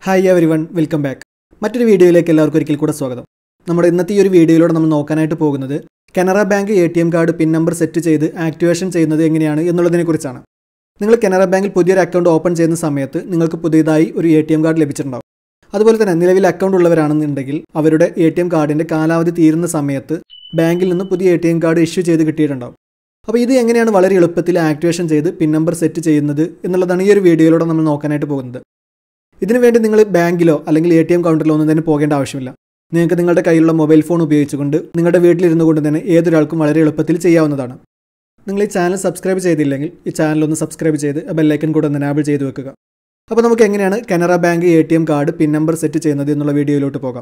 hi everyone welcome back മറ്റൊരു വീഡിയോയിലേക്ക് എല്ലാവർക്കും ഒരിക്കൽ കൂടെ സ്വാഗതം നമ്മുടെ ഇന്നത്തെ ഈ ഒരു വീഡിയോയിലൂടെ നമ്മൾ നോക്കാനായിട്ട് പോകുന്നത് Canara bank A T M card PIN number set ചെയ്ത് ആക്ടിവേഷൻ ചെയ്യുന്നത് എങ്ങനെയാണ് എന്നുള്ളതിനെക്കുറിച്ചാണ് നിങ്ങൾ കനറ ബാങ്കിൽ പുതിയൊരു അക്കൗണ്ട് ഓപ്പൺ ചെയ്യുന്ന സമയത്ത് നിങ്ങൾക്ക് പുതിയതായി ഒരു എ ടി എം കാർഡ് ലഭിച്ചിട്ടുണ്ടാവും അതുപോലെ തന്നെ നിലവിൽ അക്കൗണ്ട് ഉള്ളവരാണെന്നുണ്ടെങ്കിൽ അവരുടെ എ ടി എം കാർഡിൻ്റെ കാലാവധി തീരുന്ന സമയത്ത് ബാങ്കിൽ നിന്ന് പുതിയ A T M card issue ചെയ്ത് കിട്ടിയിട്ടുണ്ടാവും അപ്പോൾ ഇത് എങ്ങനെയാണ് വളരെ എളുപ്പത്തിൽ ആക്ടിവേഷൻ ചെയ്ത് പിൻ നമ്പർ സെറ്റ് ചെയ്യുന്നത് എന്നുള്ളതാണ് ഈ ഒരു വീഡിയോയിലൂടെ നമ്മൾ നോക്കാനായിട്ട് പോകുന്നത് ഇതിനു വേണ്ടി നിങ്ങൾ ബാങ്കിലോ അല്ലെങ്കിൽ എ ടി എം കൗണ്ടറിലോ ഒന്നും തന്നെ പോകേണ്ട ആവശ്യമില്ല നിങ്ങൾക്ക് നിങ്ങളുടെ കയ്യിലുള്ള മൊബൈൽ ഫോൺ ഉപയോഗിച്ചുകൊണ്ട് നിങ്ങളുടെ വീട്ടിലിരുന്നു കൊണ്ട് തന്നെ ഏതൊരാൾക്കും വളരെ എളുപ്പത്തിൽ ചെയ്യാവുന്നതാണ് നിങ്ങൾ ഈ ചാനൽ സബ്സ്ക്രൈബ് ചെയ്തില്ലെങ്കിൽ ഈ ചാനൽ ഒന്ന് സബ്സ്ക്രൈബ് ചെയ്ത് ബെല്ലൈക്കൻ കൂടെ ഒന്ന് എനാബിൾ ചെയ്ത് വെക്കുക അപ്പോൾ നമുക്ക് എങ്ങനെയാണ് Canara bank A T M card PIN number set ചെയ്യുന്നത് എന്നുള്ള വീഡിയോയിലോട്ട് പോകാം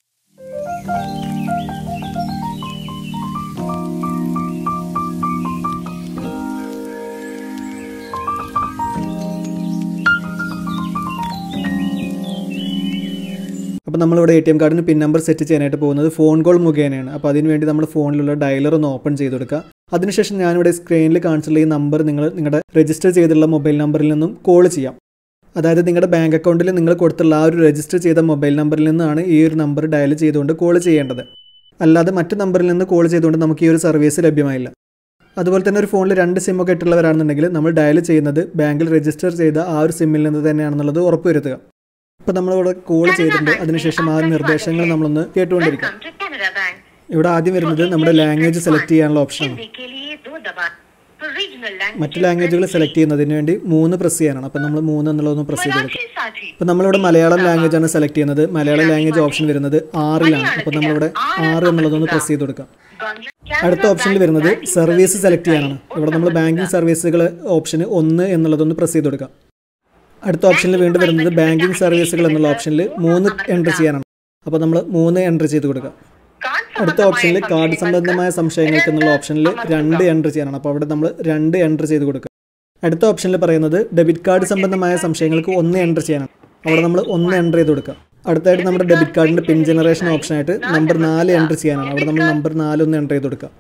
അപ്പോൾ നമ്മളിവിടെ എ ടി എം കാർഡിന് പിൻ നമ്പർ സെറ്റ് ചെയ്യാനായിട്ട് പോകുന്നത് ഫോൺ കോൾ മുഖേനയാണ് അപ്പോൾ അതിനുവേണ്ടി നമ്മൾ ഫോണിലുള്ള ഡയലർ ഒന്ന് ഓപ്പൺ ചെയ്ത് കൊടുക്കുക അതിനുശേഷം ഞാനിവിടെ സ്ക്രീനിൽ കാണിച്ചിട്ടുള്ള ഈ നമ്പർ നിങ്ങൾ നിങ്ങളുടെ രജിസ്റ്റർ ചെയ്തിട്ടുള്ള മൊബൈൽ നമ്പറിൽ നിന്നും കോൾ ചെയ്യാം അതായത് നിങ്ങളുടെ ബാങ്ക് അക്കൗണ്ടിൽ നിങ്ങൾ കൊടുത്തുള്ള ആ ഒരു രജിസ്റ്റർ ചെയ്ത മൊബൈൽ നമ്പറിൽ നിന്നാണ് ഈ ഒരു നമ്പർ ഡയൽ ചെയ്തുകൊണ്ട് കോൾ ചെയ്യേണ്ടത് അല്ലാതെ മറ്റു നമ്പറിൽ നിന്ന് കോൾ ചെയ്തുകൊണ്ട് നമുക്ക് ഈ ഒരു സർവീസ് ലഭ്യമായില്ല അതുപോലെ തന്നെ ഒരു ഫോണിൽ രണ്ട് സിമ്മൊക്കെ ഇട്ടുള്ളവരാണെന്നുണ്ടെങ്കിൽ നമ്മൾ ഡയൽ ചെയ്യുന്നത് ബാങ്കിൽ രജിസ്റ്റർ ചെയ്ത ആ ഒരു സിമ്മിൽ നിന്ന് തന്നെയാണെന്നുള്ളത് ഉറപ്പുവരുത്തുക ഇപ്പോൾ നമ്മളിവിടെ കോൾ ചെയ്തിട്ടുണ്ട് അതിനുശേഷം ആ ഒരു നിർദ്ദേശങ്ങൾ നമ്മളൊന്ന് കേട്ടുകൊണ്ടിരിക്കാം वेलकम टू कैनरा बैंक ഇവിടെ ആദ്യം വരുന്നത് നമ്മുടെ ലാംഗ്വേജ് സെലക്ട് ചെയ്യാനുള്ള ഓപ്ഷനാണ് हिंदी के लिए दो दबाएं for regional language മറ്റു ലാംഗ്വേജുകൾ സെലക്ട് ചെയ്യുന്നതിന് വേണ്ടി മൂന്ന് പ്രസ് ചെയ്യാനാണ് അപ്പോൾ നമ്മൾ മൂന്ന് എന്നുള്ളതൊന്ന് പ്രസ് ചെയ്ത് കൊടുക്കുക मराठी साथी അപ്പോൾ നമ്മളിവിടെ മലയാളം ലാംഗ്വേജ് ആണ് സെലക്ട് ചെയ്യുന്നത് മലയാളം ലാംഗ്വേജ് ഓപ്ഷൻ വരുന്നത് ആറിലാണ് അപ്പോൾ നമ്മളിവിടെ ആറ് എന്നുള്ളതൊന്ന് പ്രസ് ചെയ്ത് കൊടുക്കാം बांग्ला അടുത്ത ഓപ്ഷനിൽ വരുന്നത് സർവീസ് സെലക്ട് ചെയ്യാനാണ് ഇവിടെ നമ്മൾ ബാങ്കിങ് സർവീസുകൾ ഓപ്ഷന് ഒന്ന് എന്നുള്ളതൊന്ന് പ്രസ് ചെയ്ത് കൊടുക്കാം അടുത്ത ഓപ്ഷനിൽ വീണ്ടും വരുന്നത് ബാങ്കിങ് സർവീസുകൾ എന്നുള്ള ഓപ്ഷനിൽ മൂന്ന് എൻ്റർ ചെയ്യാനാണ് അപ്പോൾ നമ്മൾ മൂന്ന് എൻ്റർ ചെയ്ത് കൊടുക്കുക कार्ड അടുത്ത ഓപ്ഷനിൽ കാർഡ് സംബന്ധമായ സംശയങ്ങൾക്ക് എന്നുള്ള ഓപ്ഷനിൽ രണ്ട് എൻ്റർ ചെയ്യാനാണ് അപ്പോൾ അവിടെ നമ്മൾ രണ്ട് എൻ്റർ ചെയ്ത് കൊടുക്കുക അടുത്ത ഓപ്ഷനിൽ പറയുന്നത് ഡെബിറ്റ് കാർഡ് സംബന്ധമായ സംശയങ്ങൾക്ക് ഒന്ന് എൻ്റർ ചെയ്യാനാണ് അവിടെ നമ്മൾ ഒന്ന് എൻ്റർ ചെയ്ത് കൊടുക്കുക അടുത്തായിട്ട് നമ്മുടെ ഡെബിറ്റ് കാർഡിൻ്റെ പിൻ ജനറേഷൻ ഓപ്ഷനായിട്ട് നമ്പർ നാല് എൻ്റർ ചെയ്യാനാണ് അവിടെ നമ്മൾ നമ്പർ നാല് ഒന്ന് എൻ്റർ ചെയ്ത് കൊടുക്കുക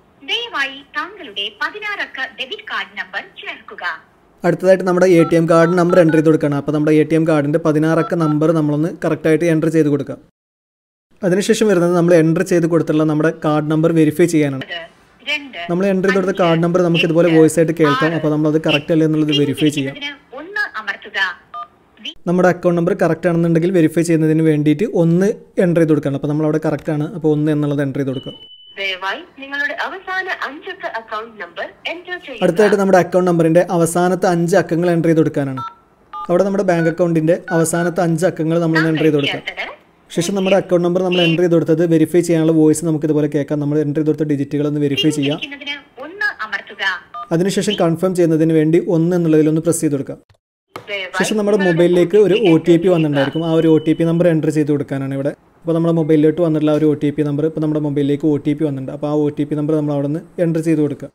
ദയവായി താങ്കളുടെ പതിനാറക്ക ഡെബിറ്റ് കാർഡ് നമ്പർ ചേർക്കുക അടുത്തതായിട്ട് നമ്മുടെ A T M card number enter ചെയ്ത് കൊടുക്കണം അപ്പോൾ നമ്മുടെ എ ടി എം കാർഡിൻ്റെ പതിനാറക്ക നമ്പർ നമ്മളൊന്ന് കറക്റ്റായിട്ട് എൻ്റർ ചെയ്ത് കൊടുക്കുക അതിനുശേഷം വരുന്നത് നമ്മൾ എൻ്റർ ചെയ്ത് കൊടുത്തുള്ള നമ്മുടെ കാർഡ് നമ്പർ വെരിഫൈ ചെയ്യാനാണ് ഇത് രണ്ട് നമ്മൾ എൻ്റർ ചെയ്ത് കൊടുത്ത കാർഡ് നമ്പർ നമുക്ക് ഇതുപോലെ വോയിസ് ആയിട്ട് കേൾക്കാം അപ്പോൾ നമ്മളത് കറക്റ്റ് അല്ലേ എന്നുള്ളത് വെരിഫൈ ചെയ്യാം ഇതിന് ഒന്ന് അമർത്തുക വി- നമ്മുടെ അക്കൗണ്ട് നമ്പർ കറക്റ്റ് ആണെന്നുണ്ടെങ്കിൽ വെരിഫൈ ചെയ്യുന്നതിന് വേണ്ടിയിട്ട് ഒന്ന് എൻ്റർ ചെയ്ത് കൊടുക്കണം അപ്പോൾ നമ്മളവിടെ കറക്റ്റ് ആണ് അപ്പോൾ ഒന്ന് എന്നുള്ളത് എൻ്റർ ചെയ്ത് കൊടുക്കുക ദയവായി നിങ്ങളുടെ അവസാന അഞ്ചക്ക അക്കൗണ്ട് നമ്പർ എൻറ്റർ ചെയ്യുക അടുത്തായിട്ട് നമ്മുടെ അക്കൗണ്ട് നമ്പറിൻ്റെ അവസാനത്തെ അഞ്ച് അക്കങ്ങൾ എൻ്റർ ചെയ്ത് കൊടുക്കാനാണ് അവിടെ നമ്മുടെ ബാങ്ക് അക്കൗണ്ടിൻ്റെ അവസാനത്തെ അഞ്ച് അക്കങ്ങൾ നമ്മൾ എൻ്റർ ചെയ്ത് കൊടുക്കാം ചേർത്തത് ശേഷം നമ്മുടെ അക്കൗണ്ട് നമ്പർ നമ്മൾ എൻ്റർ ചെയ്ത് കൊടുത്തത് വെരിഫൈ ചെയ്യാനുള്ള വോയിസ് നമുക്ക് ഇതുപോലെ കേൾക്കാം നമ്മൾ എൻ്റർ ചെയ്ത് കൊടുത്ത ഡിജിറ്റുകൾ ഒന്ന് വെരിഫൈ ചെയ്യാം ഇരിക്കുന്നതിന് ഒന്ന് അമർത്തുക അതിനുശേഷം കൺഫേം ചെയ്യുന്നതിന് വേണ്ടി ഒന്ന് എന്നുള്ളതിലൊന്ന് പ്രസ് ചെയ്ത് കൊടുക്കാം ദയവായി ശേഷം നമ്മുടെ മൊബൈലിലേക്ക് ഒരു ഒ ടി പി വന്നിട്ടുണ്ടായിരിക്കും ആ ഒരു O T P number enter ചെയ്ത് കൊടുക്കാനാണ് ഇവിടെ അപ്പോൾ നമ്മുടെ മൊബൈലിലോട്ട് വന്നിട്ടുള്ള ആ ഒരു ഒ ടി പി നമ്പർ ഇപ്പോൾ നമ്മുടെ മൊബൈലിലേക്ക് ഒ ടി പി വന്നിട്ടുണ്ട് അപ്പോൾ ആ ഒ ടി പി നമ്പർ നമ്മൾ അവിടെ നിന്ന് എൻ്റർ ചെയ്ത് കൊടുക്കുക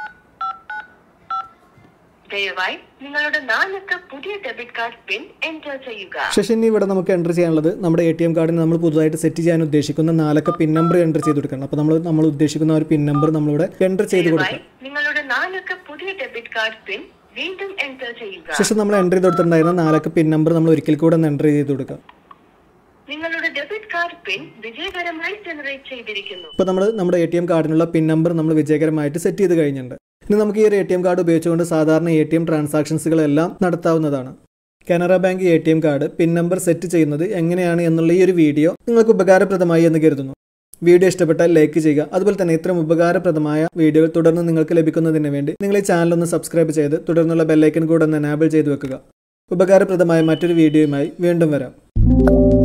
ദയവായി നിങ്ങളുടെ നാലക്ക പുതിയ ഡെബിറ്റ് കാർഡ് പിൻ എൻറ്റർ ചെയ്യുക ശേഷം ഇനി ഇവിടെ നമുക്ക് എൻ്റർ ചെയ്യാനുള്ളത് നമ്മുടെ എ ടി എം കാർഡിന് നമ്മൾ പുതുതായിട്ട് സെറ്റ് ചെയ്യാൻ ഉദ്ദേശിക്കുന്ന നാലക്ക പിൻ നമ്പർ എൻ്റർ ചെയ്ത് കൊടുക്കണം അപ്പോൾ നമ്മൾ നമ്മൾ ഉദ്ദേശിക്കുന്ന ആ ഒരു പിൻ നമ്പർ നമ്മളിവിടെ എൻ്റർ ചെയ്ത് കൊടുക്കുക ദയവായി നിങ്ങളുടെ നാലക്ക പുതിയ ഡെബിറ്റ് കാർഡ് പിൻ വീണ്ടും എൻറ്റർ ചെയ്യുക ശേഷം നമ്മൾ എൻ്റർ ചെയ്ത് കൊടുത്തിട്ടുണ്ടായിരുന്ന നാലക്ക പിൻ നമ്പർ നമ്മൾ ഒരിക്കൽ കൂടെ ഒന്ന് എൻ്റർ ചെയ്ത് കൊടുക്കുക നിങ്ങളുടെ ഡെബിറ്റ് കാർഡ് പിൻ വിജയകരമായി ജനറേറ്റ് ചെയ്തിരിക്കുന്നു ഇപ്പോൾ നമ്മൾ നമ്മുടെ എ ടി എം കാർഡിനുള്ള പിൻ നമ്പർ നമ്മൾ വിജയകരമായിട്ട് സെറ്റ് ചെയ്ത് കഴിഞ്ഞിട്ടുണ്ട് ഇനി നമുക്ക് ഈ ഒരു എ ടി എം കാർഡ് ഉപയോഗിച്ചുകൊണ്ട് സാധാരണ എ ടി എം ട്രാൻസാക്ഷൻസുകളെല്ലാം നടത്താവുന്നതാണ് Canara bank A T M card PIN number set ചെയ്യുന്നത് എങ്ങനെയാണ് എന്നുള്ള ഈ ഒരു വീഡിയോ നിങ്ങൾക്ക് ഉപകാരപ്രദമായി എന്ന് കരുതുന്നു വീഡിയോ ഇഷ്ടപ്പെട്ടാൽ ലൈക്ക് ചെയ്യുക അതുപോലെ തന്നെ ഇത്തരം ഉപകാരപ്രദമായ വീഡിയോകൾ തുടർന്ന് നിങ്ങൾക്ക് ലഭിക്കുന്നതിന് വേണ്ടി നിങ്ങൾ ഈ ചാനൽ ഒന്ന് സബ്സ്ക്രൈബ് ചെയ്ത് തുടർന്നുള്ള ബെല്ലൈക്കൻ കൂടെ ഒന്ന് എനാബിൾ ചെയ്ത് വെക്കുക ഉപകാരപ്രദമായ മറ്റൊരു വീഡിയോയുമായി വീണ്ടും വരാം